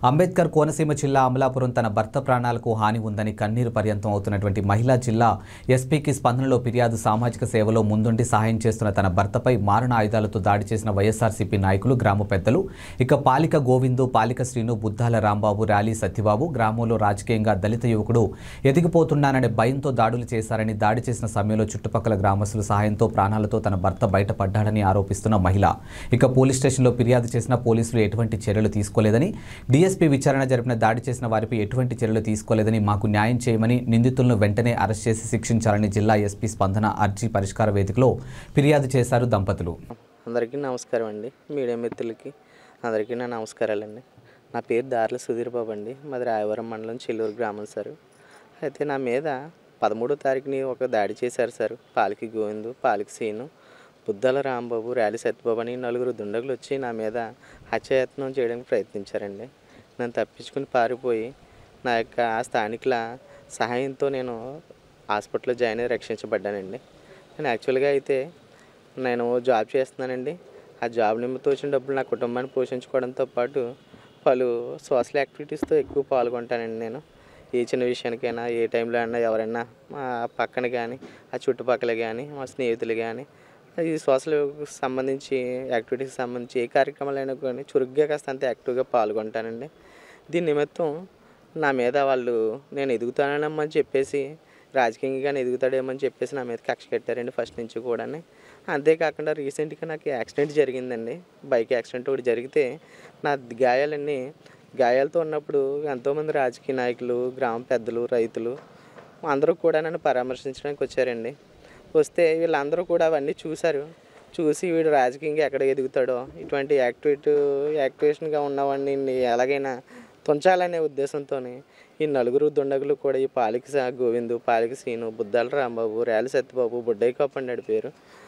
అంబేద్కర్ కోనసీమ జిల్లా అమలాపురం తన భర్త ప్రాణాలకు హాని ఉందని కన్నీరు పర్యంతం అవుతున్నటువంటి మహిళా జిల్లా ఎస్పీకి స్పందనలో ఫిర్యాదు సామాజిక సేవలో ముందుండి సహాయం చేస్తున్న తన భర్తపై మారణ ఆయుధాలతో దాడి చేసిన వైఎస్ఆర్సీపీ నాయకులు గ్రామ పెద్దలు ఇక పాలిక గోవిందు పాలిక శ్రీను బుద్ధాల రాంబాబు ర్యాలీ సత్యబాబు గ్రామంలో రాజకీయంగా దళిత యువకుడు ఎదిగిపోతున్నాననే భయంతో దాడులు చేశారని దాడి చేసిన సమయంలో చుట్టుపక్కల గ్రామస్తుల సహాయంతో ప్రాణాలతో తన భర్త బయటపడ్డాడని ఆరోపిస్తున్న మహిళ ఇక పోలీస్ స్టేషన్లో ఫిర్యాదు చేసిన పోలీసులు ఎటువంటి చర్యలు తీసుకోలేదని డీఎస్పీ విచారణ జరిపిన దాడి చేసిన వారిపై ఎటువంటి చర్యలు తీసుకోలేదని మాకు న్యాయం చేయమని నిందితులను వెంటనే అరెస్ట్ చేసి శిక్షించాలని జిల్లా ఎస్పీ స్పందన అర్జీ పరిష్కార వేదికలో ఫిర్యాదు చేశారు దంపతులు అందరికీ నమస్కారం అండి మీడియా మిత్రులకి అందరికీ నా నమస్కారాలండి నా పేరు దార్ల సుధీర్ బాబు అండి మాది రాయవరం మండలం చెల్లూరు గ్రామం సార్ అయితే నా మీద పదమూడో తారీఖుని ఒక దాడి చేశారు సార్ పాలికి గోవిందు పాలికి సీను బుద్దాల రాంబాబు ర్యాలీ సత్యబాబు అని నలుగురు దుండగులు వచ్చి నా మీద హత్యాయత్నం చేయడానికి ప్రయత్నించారండి నన్ను తప్పించుకుని పారిపోయి నా యొక్క ఆ స్థానికుల సహాయంతో నేను హాస్పిటల్లో జాయిన్ అయ్యి రక్షించబడ్డానండి నేను యాక్చువల్గా అయితే నేను జాబ్ చేస్తున్నానండి ఆ జాబ్ నిమిత్తం వచ్చిన డబ్బులు నా కుటుంబాన్ని పోషించుకోవడంతో పాటు పలు సోషల్ యాక్టివిటీస్తో ఎక్కువ పాల్గొంటానండి నేను ఏ చిన్న విషయానికైనా ఏ టైంలో అయినా ఎవరైనా మా పక్కన కానీ ఆ చుట్టుపక్కల కానీ మా స్నేహితులు కానీ ఈ సోషల్ సంబంధించి యాక్టివిటీస్కి సంబంధించి ఏ కార్యక్రమాలైనా కానీ చురుగ్గా కాస్త అంత యాక్టివ్గా పాల్గొంటానండి దీని నిమిత్తం నా మీద వాళ్ళు నేను ఎదుగుతానమ్మని చెప్పేసి రాజకీయంగా ఎదుగుతాడేమని చెప్పేసి నా మీద కక్ష కట్టారండి ఫస్ట్ నుంచి కూడా అంతేకాకుండా రీసెంట్గా నాకు యాక్సిడెంట్ జరిగిందండి బైక్ యాక్సిడెంట్ ఒకటి జరిగితే నా గాయాలన్నీ గాయాలతో ఉన్నప్పుడు ఎంతోమంది రాజకీయ నాయకులు గ్రామ పెద్దలు రైతులు అందరూ కూడా నన్ను పరామర్శించడానికి వచ్చారండి వస్తే వీళ్ళందరూ కూడా అవన్నీ చూశారు చూసి వీడు రాజకీయంగా ఎక్కడ ఎదుగుతాడో ఇటువంటి యాక్టివిటీ యాక్టివేషన్గా ఉన్నవాడిని ఎలాగైనా తుంచాలనే ఉద్దేశంతో ఈ నలుగురు దుండగులు కూడా ఈ పాలిక సా గోవిందు పాలిక సీను బుద్దాల రాంబాబు ర్యాలి సత్యబాబు బుడ్డయ్య కాపండాడు పేరు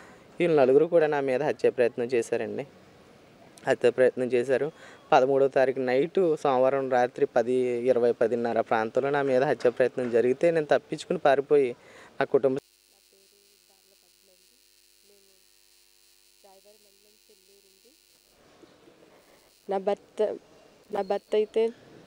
ఈ నలుగురు కూడా నా మీద హత్య ప్రయత్నం చేశారండి హత్య ప్రయత్నం చేశారు పదమూడవ తారీఖు నైటు సోమవారం రాత్రి పది ఇరవై పదిన్నర ప్రాంతంలో నా మీద హత్య ప్రయత్నం జరిగితే నేను తప్పించుకుని పారిపోయి నా కుటుంబ నా భర్త నా భర్త అయితే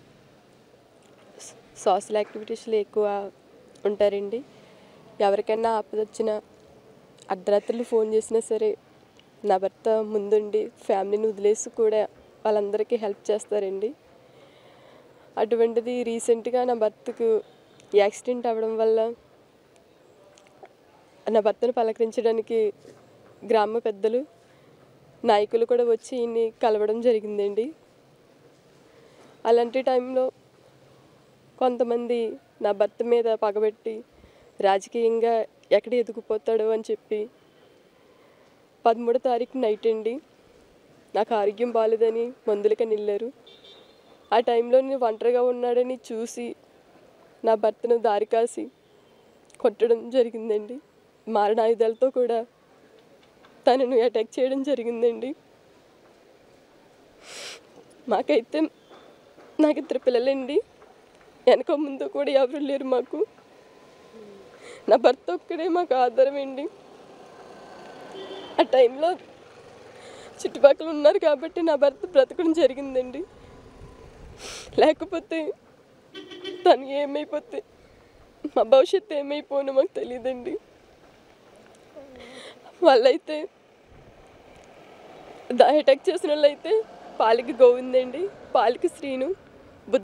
సోషల్ యాక్టివిటీస్లో ఎక్కువ ఉంటారండి ఎవరికైనా ఆపద వచ్చినా అర్ధరాత్రులు ఫోన్ చేసినా సరే నా భర్త ముందుండి ఫ్యామిలీని వదిలేసి కూడా వాళ్ళందరికీ హెల్ప్ చేస్తారండి అటువంటిది రీసెంట్గా నా భర్తకు యాక్సిడెంట్ అవ్వడం వల్ల నా భర్తను పలకరించడానికి గ్రామ పెద్దలు నాయకులు కూడా వచ్చి ఈయన్ని కలవడం జరిగిందండి అలాంటి టైంలో కొంతమంది నా భర్త మీద పగబెట్టి రాజకీయంగా ఎక్కడ ఎదుగుపోతాడో అని చెప్పి పదమూడో తారీఖు నైట్ అండి నాకు ఆరోగ్యం బాగాలేదని మందులకని వెళ్ళారు ఆ టైంలో నేను ఒంటరిగా ఉన్నాడని చూసి నా భర్తను దారి కాసి కొట్టడం జరిగిందండి మారణాయుధాలతో కూడా తనను అటాక్ చేయడం జరిగిందండి మాకైతే నాకు ఇద్దరు పిల్లలండి వెనక ముందు కూడా ఎవరు లేరు మాకు నా భర్త ఒక్కడే మాకు ఆధారం అండి ఆ టైంలో చుట్టుపక్కల ఉన్నారు కాబట్టి నా భర్త బ్రతకడం జరిగిందండి లేకపోతే తను ఏమైపోతే మా భవిష్యత్తు ఏమైపోనో మాకు తెలియదండి వాళ్ళైతే దా అటాక్ చేసిన వాళ్ళైతే పాలికి గోవిందండి పాలికి శ్రీను